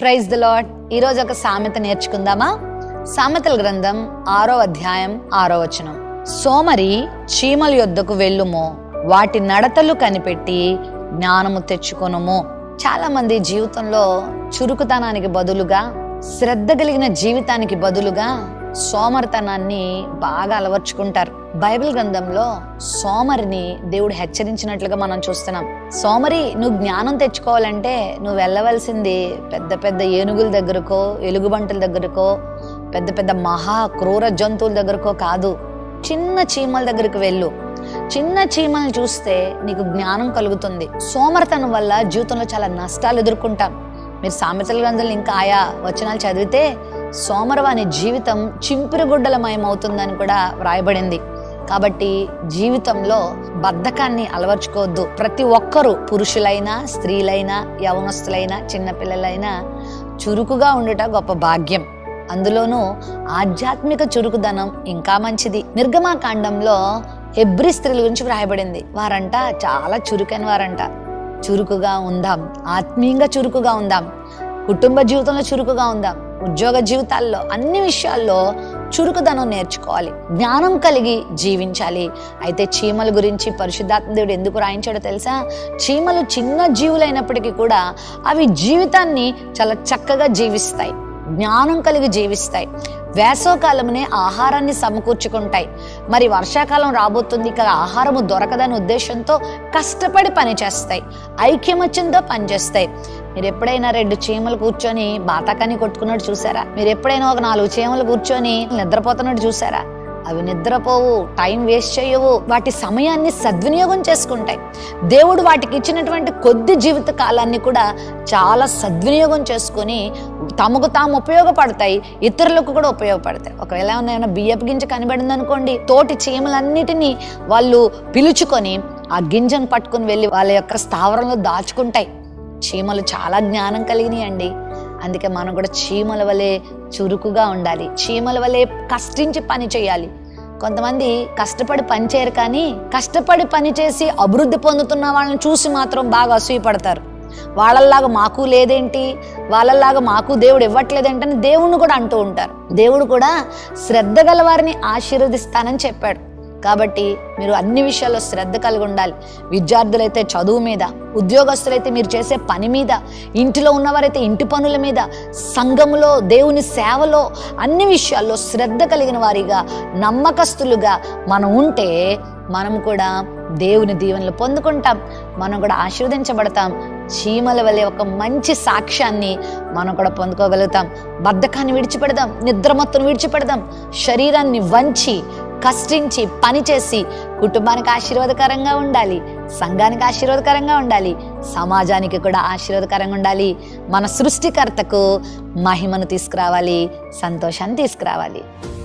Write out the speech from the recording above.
praise the lord ఈరోజు ఒక సామెత నేర్చుకుందామా సామెతల గ్రంథం ఆరో అధ్యాయం ఆరో వచనం సోమరి చీమల యొద్దకు వెళ్ళుము వాటి నడతలు కనిపెట్టి జ్ఞానము తెచ్చుకొనుము చాలా మంది జీవితంలో చురుకుతనానికి బదులుగా శ్రద్ధ కలిగిన జీవితానికి బదులుగా సోమరితనాన్ని బాగా అలవర్చుకుంటారు బైబిల్ గ్రంథంలో సోమరిని దేవుడు హెచ్చరించినట్లుగా మనం చూస్తున్నాం సోమరి నువ్వు జ్ఞానం తెచ్చుకోవాలంటే నువ్వు వెళ్ళవలసింది పెద్ద పెద్ద ఏనుగుల దగ్గరకో ఎలుగుబంటుల దగ్గరకో పెద్ద పెద్ద మహా క్రూర జంతువుల దగ్గరకో కాదు చిన్న చీమల దగ్గరికి వెళ్ళు చిన్న చీమల్ని చూస్తే నీకు జ్ఞానం కలుగుతుంది సోమరితనం వల్ల జీవితంలో చాలా నష్టాలు ఎదుర్కొంటాం మీరు సామెతల గ్రంథాలు ఇంకా ఆయా వచనాలు చదివితే సోమరవాని జీవితం చింపిరిగుడ్డలమయమవుతుందని కూడా వ్రాయబడింది కాబట్టి జీవితంలో బద్ధకాన్ని అలవర్చుకోవద్దు ప్రతి ఒక్కరూ పురుషులైనా స్త్రీలైనా యవనస్తులైనా చిన్నపిల్లలైనా చురుకుగా ఉండుట గొప్ప భాగ్యం అందులోనూ ఆధ్యాత్మిక చురుకుదనం ఇంకా మంచిది నిర్గమాకాండంలో హెబ్రి స్త్రీల గురించి వ్రాయబడింది వారంట చాలా చురుకైన వారంట చురుకుగా ఉందాం ఆత్మీయంగా చురుకుగా ఉందాం కుటుంబ జీవితంలో చురుకుగా ఉందాం ఉద్యోగ జీవితాల్లో అన్ని విషయాల్లో చురుకుదనం నేర్చుకోవాలి జ్ఞానం కలిగి జీవించాలి అయితే చీమల గురించి పరిశుద్ధాత్మ దేవుడు ఎందుకు రాయించాడో తెలుసా చీమలు చిన్న జీవులైనప్పటికీ కూడా అవి జీవితాన్ని చాలా చక్కగా జీవిస్తాయి జ్ఞానం కలిగి జీవిస్తాయి వేసవకాలమునే ఆహారాన్ని సమకూర్చుకుంటాయి మరి వర్షాకాలం రాబోతుంది ఇక ఆహారము దొరకదనే ఉద్దేశంతో కష్టపడి పని చేస్తాయి ఐక్యమత్యంతో పనిచేస్తాయి మీరు ఎప్పుడైనా రెండు చీమలు కూర్చొని బాతాకాన్ని కొట్టుకున్నట్టు చూసారా మీరు ఎప్పుడైనా ఒక నాలుగు చీమలు కూర్చొని నిద్రపోతున్నట్టు చూసారా అవి నిద్రపోవు టైం వేస్ట్ చేయవు వాటి సమయాన్ని సద్వినియోగం చేసుకుంటాయి దేవుడు వాటికి ఇచ్చినటువంటి కొద్ది జీవిత కాలాన్ని కూడా చాలా సద్వినియోగం చేసుకొని తమకు తాము ఉపయోగపడతాయి ఇతరులకు కూడా ఉపయోగపడతాయి ఒకవేళ ఏమైనా బియ్యపు గింజ కనబడింది అనుకోండి తోటి చీమలన్నిటినీ వాళ్ళు పిలుచుకొని ఆ గింజను పట్టుకొని వెళ్ళి వాళ్ళ యొక్క స్థావరంలో దాచుకుంటాయి చీమలు చాలా జ్ఞానం కలిగినాయి అండి అందుకే మనం కూడా చీమల వలె చురుకుగా ఉండాలి చీమల వలె కష్టించి పని చేయాలి కొంతమంది కష్టపడి పని చేయరు కానీ కష్టపడి పని చేసి అభివృద్ధి పొందుతున్న వాళ్ళని చూసి మాత్రం బాగా అసూయపడతారు వాళ్ళల్లాగా మాకు లేదేంటి వాళ్ళల్లాగా మాకు దేవుడు ఇవ్వట్లేదేంటని దేవుణ్ణి కూడా అంటూ ఉంటారు దేవుడు కూడా శ్రద్ధ గల వారిని ఆశీర్వదిస్తానని చెప్పాడు కాబట్టి మీరు అన్ని విషయాల్లో శ్రద్ధ కలిగి ఉండాలి విద్యార్థులైతే చదువు మీద ఉద్యోగస్తులైతే మీరు చేసే పని మీద ఇంటిలో ఉన్నవారైతే ఇంటి పనుల మీద సంఘములో దేవుని సేవలో అన్ని విషయాల్లో శ్రద్ధ కలిగిన వారిగా నమ్మకస్తులుగా మనం ఉంటే మనం కూడా దేవుని దీవెనలు పొందుకుంటాం మనం కూడా ఆశీర్వదించబడతాం చీమల వలె ఒక మంచి సాక్ష్యాన్ని మనం కూడా పొందుకోగలుగుతాం బద్ధకాన్ని విడిచిపెడదాం నిద్రమత్తును విడిచిపెడదాం శరీరాన్ని వంచి కష్టించి పనిచేసి కుటుంబానికి ఆశీర్వాదకరంగా ఉండాలి సంఘానికి ఆశీర్వాదకరంగా ఉండాలి సమాజానికి కూడా ఆశీర్వాదకరంగా ఉండాలి మన సృష్టికర్తకు మహిమను తీసుకురావాలి సంతోషాన్ని తీసుకురావాలి